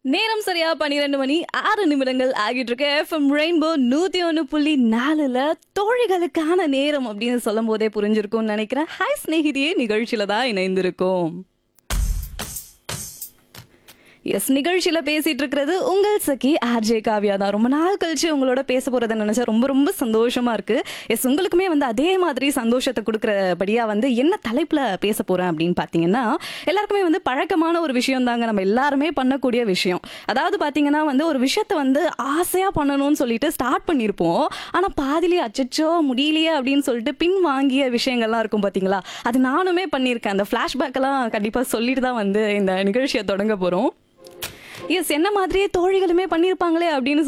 நேரம் சரியா பன்னிரெண்டு மணி ஆறு நிமிடங்கள் ஆகிட்டு இருக்கு எஃப்எம் ரெயின்போ நூத்தி ஒன்று புள்ளி நாலுல தோழிகளுக்கான நேரம் அப்படின்னு சொல்லும் போதே புரிஞ்சிருக்கும்னு நினைக்கிறேன் ஹாய் ஸ்நேகிதியே நிகழ்ச்சியில தான் இணைந்திருக்கோம் எஸ் நிகழ்ச்சியில பேசிட்டு இருக்கிறது உங்கள் சகி ஆர்ஜே காவியா தான் ரொம்ப நாள் கழிச்சு உங்களோட பேச போறதை நினைச்சா ரொம்ப ரொம்ப சந்தோஷமா இருக்கு எஸ் உங்களுக்குமே வந்து அதே மாதிரி சந்தோஷத்தை கொடுக்கறபடியா வந்து என்ன தலைப்புல பேச போறேன் அப்படின்னு பாத்தீங்கன்னா எல்லாருக்குமே வந்து பழக்கமான ஒரு விஷயம் தாங்க நம்ம எல்லாருமே பண்ணக்கூடிய விஷயம் அதாவது பாத்தீங்கன்னா வந்து ஒரு விஷயத்த வந்து ஆசையா பண்ணணும்னு சொல்லிட்டு ஸ்டார்ட் பண்ணியிருப்போம் ஆனா பாதிலேயே அச்சச்சோ முடியலையே அப்படின்னு சொல்லிட்டு பின் வாங்கிய விஷயங்கள்லாம் இருக்கும் பாத்தீங்களா அது நானுமே பண்ணியிருக்கேன் அந்த ஃபிளாஷ்பேக் எல்லாம் கண்டிப்பா சொல்லிட்டு தான் வந்து இந்த நிகழ்ச்சியை தொடங்க போறோம் எஸ் என்ன மாதிரியே தோழிகளுமே பண்ணியிருப்பாங்களே அப்படின்னு